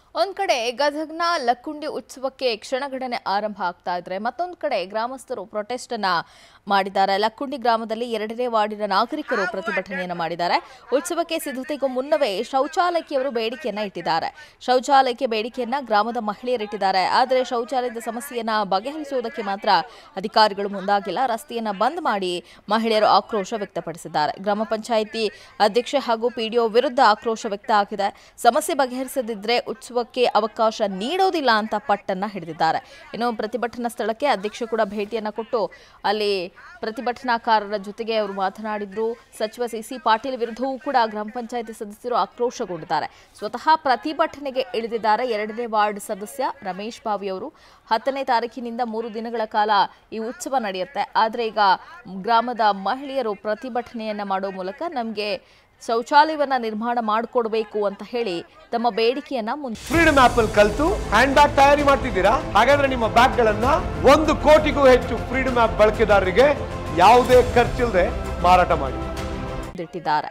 ಒಂದ್ ಕಡೆ ಗದಗ್ನ ಲಕ್ಕುಂಡಿ ಉತ್ಸವಕ್ಕೆ ಕ್ಷಣಗಣನೆ ಆರಂಭ ಆಗ್ತಾ ಇದ್ರೆ ಮತ್ತೊಂದು ಕಡೆ ಗ್ರಾಮಸ್ಥರು ಪ್ರೊಟೆಸ್ಟ್ ಅನ್ನ ಮಾಡಿದ್ದಾರೆ ಲಕ್ಕುಂಡಿ ಗ್ರಾಮದಲ್ಲಿ ಎರಡನೇ ವಾರ್ಡಿನ ನಾಗರಿಕರು ಪ್ರತಿಭಟನೆಯನ್ನ ಮಾಡಿದ್ದಾರೆ ಉತ್ಸವಕ್ಕೆ ಸಿದ್ಧತೆಗೂ ಮುನ್ನವೇ ಶೌಚಾಲಯಕ್ಕೆ ಅವರು ಬೇಡಿಕೆಯನ್ನ ಇಟ್ಟಿದ್ದಾರೆ ಶೌಚಾಲಯಕ್ಕೆ ಬೇಡಿಕೆಯನ್ನ ಗ್ರಾಮದ ಮಹಿಳೆಯರಿಟ್ಟಿದ್ದಾರೆ ಆದರೆ ಶೌಚಾಲಯದ ಸಮಸ್ಯೆಯನ್ನ ಬಗೆಹರಿಸುವುದಕ್ಕೆ ಮಾತ್ರ ಅಧಿಕಾರಿಗಳು ಮುಂದಾಗಿಲ್ಲ ರಸ್ತೆಯನ್ನ ಬಂದ್ ಮಾಡಿ ಮಹಿಳೆಯರು ಆಕ್ರೋಶ ವ್ಯಕ್ತಪಡಿಸಿದ್ದಾರೆ ಗ್ರಾಮ ಪಂಚಾಯಿತಿ ಅಧ್ಯಕ್ಷೆ ಹಾಗೂ ಪಿಡಿಒ ವಿರುದ್ಧ ಆಕ್ರೋಶ ವ್ಯಕ್ತ ಆಗಿದೆ ಸಮಸ್ಯೆ ಬಗೆಹರಿಸದಿದ್ರೆ ಉತ್ಸವಕ್ಕೆ ಅವಕಾಶ ನೀಡೋದಿಲ್ಲ ಅಂತ ಪಟ್ಟನ್ನ ಹಿಡಿದಿದ್ದಾರೆ ಇನ್ನು ಪ್ರತಿಭಟನಾ ಸ್ಥಳಕ್ಕೆ ಅಧ್ಯಕ್ಷೆ ಕೂಡ ಭೇಟಿಯನ್ನ ಕೊಟ್ಟು ಅಲ್ಲಿ ಪ್ರತಿಭಟನಾಕಾರರ ಜೊತೆಗೆ ಅವರು ಮಾತನಾಡಿದ್ರು ಸಚಿವ ಸಿ ಸಿ ಪಾಟೀಲ್ ವಿರುದ್ಧವೂ ಕೂಡ ಗ್ರಾಮ ಪಂಚಾಯಿತಿ ಸದಸ್ಯರು ಆಕ್ರೋಶಗೊಂಡಿದ್ದಾರೆ ಸ್ವತಃ ಪ್ರತಿಭಟನೆಗೆ ಇಳಿದಿದ್ದಾರೆ ಎರಡನೇ ವಾರ್ಡ್ ಸದಸ್ಯ ರಮೇಶ್ ಬಾವಿ ಅವರು ಹತ್ತನೇ ತಾರೀಕಿನಿಂದ ಮೂರು ದಿನಗಳ ಕಾಲ ಈ ಉತ್ಸವ ನಡೆಯುತ್ತೆ ಆದರೆ ಈಗ ಗ್ರಾಮದ ಮಹಿಳೆಯರು ಪ್ರತಿಭಟನೆಯನ್ನ ಮಾಡೋ ಮೂಲಕ ನಮಗೆ ಶೌಚಾಲಯವನ್ನ ನಿರ್ಮಾಣ ಮಾಡಿಕೊಡ್ಬೇಕು ಅಂತ ಹೇಳಿ ತಮ್ಮ ಬೇಡಿಕೆಯನ್ನ ಮುಂದೆ ಫ್ರೀಡಮ್ ಆಪ್ ಅಲ್ಲಿ ಕಲ್ತು ಹ್ಯಾಂಡ್ ಬ್ಯಾಗ್ ತಯಾರಿ ಮಾಡ್ತಿದ್ದೀರಾ ಹಾಗಾದ್ರೆ ನಿಮ್ಮ ಬ್ಯಾಗ್ ಗಳನ್ನ ಒಂದು ಕೋಟಿಗೂ ಹೆಚ್ಚು ಫ್ರೀಡಮ್ ಆಪ್ ಬಳಕೆದಾರರಿಗೆ ಯಾವುದೇ ಖರ್ಚಿಲ್ಲದೆ ಮಾರಾಟ ಮಾಡಿ ಇಟ್ಟಿದ್ದಾರೆ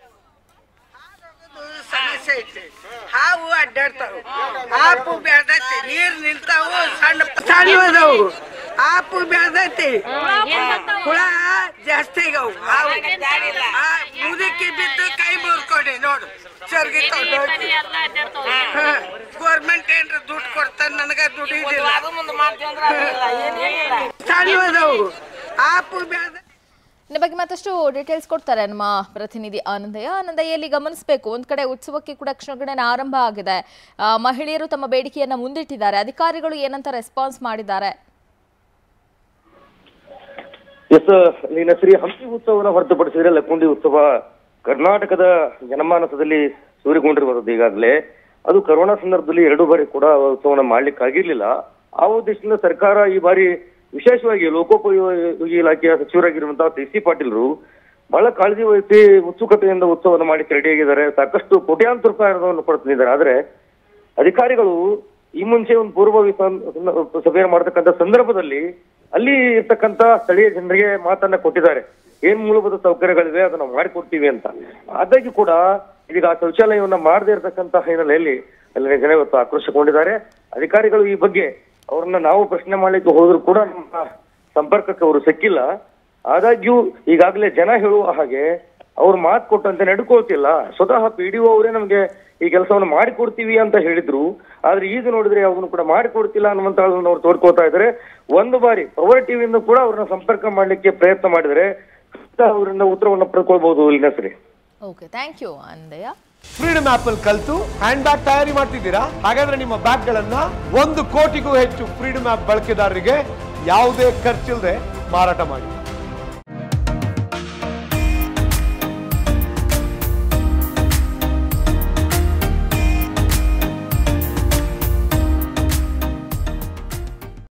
ಸಮಸ್ಯೆ ಐತಿ ಹಾವು ಅಡ್ಡಾಡ್ತಾವು ಆಪು ಬೆಳ್ದೈತಿ ನೀರ್ ನಿಲ್ತಾವು ಸಣ್ಣ ಸಣ್ಣ ಅದಾವು ಆಪು ಬೆಳ್ದೈತಿ ಹುಳ ಜಾಸ್ತಿ ಆಗವು ಹಾವು ಆ ಮುದುಕಿ ಬಿದ್ದು ಕೈ ಮುರ್ಕೊಂಡೆ ನೋಡು ಸರ್ಗಿತಾವ್ ಗೌರ್ಮೆಂಟ್ ಏನ್ರ ದುಡ್ಡು ಕೊಡ್ತಾನ ನನಗ ದುಡ್ಡು ಇದಿಲ್ಲ ಸಣ್ಣ ಅದಾವು ಆಪು ಬೆಳ್ದ ಇದ್ರ ಬಗ್ಗೆ ಮತ್ತಷ್ಟು ಡೀಟೇಲ್ಸ್ ಕೊಡ್ತಾರೆ ನಮ್ಮ ಪ್ರತಿನಿಧಿ ಆನಂದಯ್ಯ ಆನಂದಯ್ಯ ಇಲ್ಲಿ ಗಮನಿಸಬೇಕು ಒಂದ್ ಕಡೆ ಉತ್ಸವಕ್ಕೆ ಕೂಡ ಕ್ಷಣಗಣನೆ ಆರಂಭ ಆಗಿದೆ ಆ, ಮಹಿಳೆಯರು ತಮ್ಮ ಬೇಡಿಕೆಯನ್ನ ಮುಂದಿಟ್ಟಿದ್ದಾರೆ ಅಧಿಕಾರಿಗಳು ಏನಂತ ರೆಸ್ಪಾನ್ಸ್ ಮಾಡಿದ್ದಾರೆ ಎಸ್ ನೀನ ಶ್ರೀ ಹಂಪಿ ಉತ್ಸವನ ಹೊರತುಪಡಿಸಿದ್ರೆ ಲಕ್ಕುಂಡಿ ಉತ್ಸವ ಕರ್ನಾಟಕದ ಜನಮಾನಸದಲ್ಲಿ ಸೂರಿಗೊಂಡಿರುವಂತದ್ದು ಈಗಾಗಲೇ ಅದು ಕರೋನಾ ಸಂದರ್ಭದಲ್ಲಿ ಎರಡು ಬಾರಿ ಕೂಡ ಉತ್ಸವನ ಮಾಡ್ಲಿಕ್ಕೆ ಆಗಿರ್ಲಿಲ್ಲ ಆ ಉದ್ದೇಶದಿಂದ ಸರ್ಕಾರ ಈ ಬಾರಿ ವಿಶೇಷವಾಗಿ ಲೋಕೋಪಯೋಗಿ ಇಲಾಖೆಯ ಸಚಿವರಾಗಿರುವಂತಹ ಸಿ ಸಿ ಪಾಟೀಲ್ರು ಬಹಳ ಕಾಳಜಿ ವಹಿಸಿ ಉತ್ಸುಕತೆಯಿಂದ ಉತ್ಸವನ ಮಾಡಲಿಕ್ಕೆ ರೆಡಿಯಾಗಿದ್ದಾರೆ ಸಾಕಷ್ಟು ಕೋಟ್ಯಾಂತರ ರೂಪಾಯಿ ಹಣವನ್ನು ಕೊಡ್ತಿದ್ದಾರೆ ಆದ್ರೆ ಅಧಿಕಾರಿಗಳು ಈ ಮುಂಚೆ ಒಂದು ಪೂರ್ವಭಾವಿ ಸಂ- ಸಭೆಯನ್ನು ಮಾಡತಕ್ಕಂತ ಸಂದರ್ಭದಲ್ಲಿ ಅಲ್ಲಿ ಇರ್ತಕ್ಕಂತ ಸ್ಥಳೀಯ ಜನರಿಗೆ ಮಾತನ್ನ ಕೊಟ್ಟಿದ್ದಾರೆ ಏನ್ ಮೂಲಭೂತ ಸೌಕರ್ಯಗಳಿವೆ ಅದನ್ನ ಮಾಡಿಕೊಡ್ತೀವಿ ಅಂತ ಆದಾಗ್ಯೂ ಕೂಡ ಈಗ ಆ ಶೌಚಾಲಯವನ್ನ ಮಾಡದೇ ಇರತಕ್ಕಂತ ಹಿನ್ನೆಲೆಯಲ್ಲಿ ಅಲ್ಲಿನ ಜನ ಇವತ್ತು ಆಕ್ರೋಶಗೊಂಡಿದ್ದಾರೆ ಅಧಿಕಾರಿಗಳು ಈ ಬಗ್ಗೆ ಅವ್ರನ್ನ ನಾವು ಪ್ರಶ್ನೆ ಮಾಡ್ಲಿಕ್ಕೆ ಹೋದ್ರು ಕೂಡ ನಮ್ಮ ಸಂಪರ್ಕಕ್ಕೆ ಅವರು ಸಿಕ್ಕಿಲ್ಲ ಆದಾಗ್ಯೂ ಈಗಾಗಲೇ ಜನ ಹೇಳುವ ಹಾಗೆ ಅವ್ರು ಮಾತು ಕೊಟ್ಟಂತೆ ನಡ್ಕೊಳ್ತಿಲ್ಲ ಸ್ವತಃ ಪಿ ಡಿ ಅವರೇ ನಮ್ಗೆ ಈ ಕೆಲಸವನ್ನು ಮಾಡಿಕೊಡ್ತೀವಿ ಅಂತ ಹೇಳಿದ್ರು ಆದ್ರೆ ಈಗ ನೋಡಿದ್ರೆ ಅವನು ಕೂಡ ಮಾಡಿಕೊಡ್ತಿಲ್ಲ ಅನ್ನುವಂತ ಅವ್ರು ತೋಡ್ಕೋತಾ ಇದ್ದಾರೆ ಒಂದು ಬಾರಿ ಪವರ್ ಟಿವಿಯಿಂದ ಕೂಡ ಅವ್ರನ್ನ ಸಂಪರ್ಕ ಮಾಡ್ಲಿಕ್ಕೆ ಪ್ರಯತ್ನ ಮಾಡಿದರೆ ಖಂಡಿತ ಅವರಿಂದ ಉತ್ತರವನ್ನು ಪಡ್ಕೊಳ್ಬಹುದು ಇಲ್ಲಿನ ಸರಿ okay thank you Anandayya freedom app ಅಲ್ಲಿ ಕಲ್ತು ಹ್ಯಾಂಡ್ ಬ್ಯಾಗ್ ತಯಾರಿ ಮಾಡ್ತಿದ್ದೀರಾ ಹಾಗಾದ್ರೆ ನಿಮ್ಮ ಬ್ಯಾಗ್ ಗಳನ್ನ ಒಂದು ಕೋಟಿಗೂ ಹೆಚ್ಚು ಫ್ರೀಡಮ್ ಆಪ್ ಬಳಕೆದಾರರಿಗೆ ಯಾವುದೇ ಖರ್ಚಿಲ್ಲದೆ ಮಾರಾಟ ಮಾಡಿ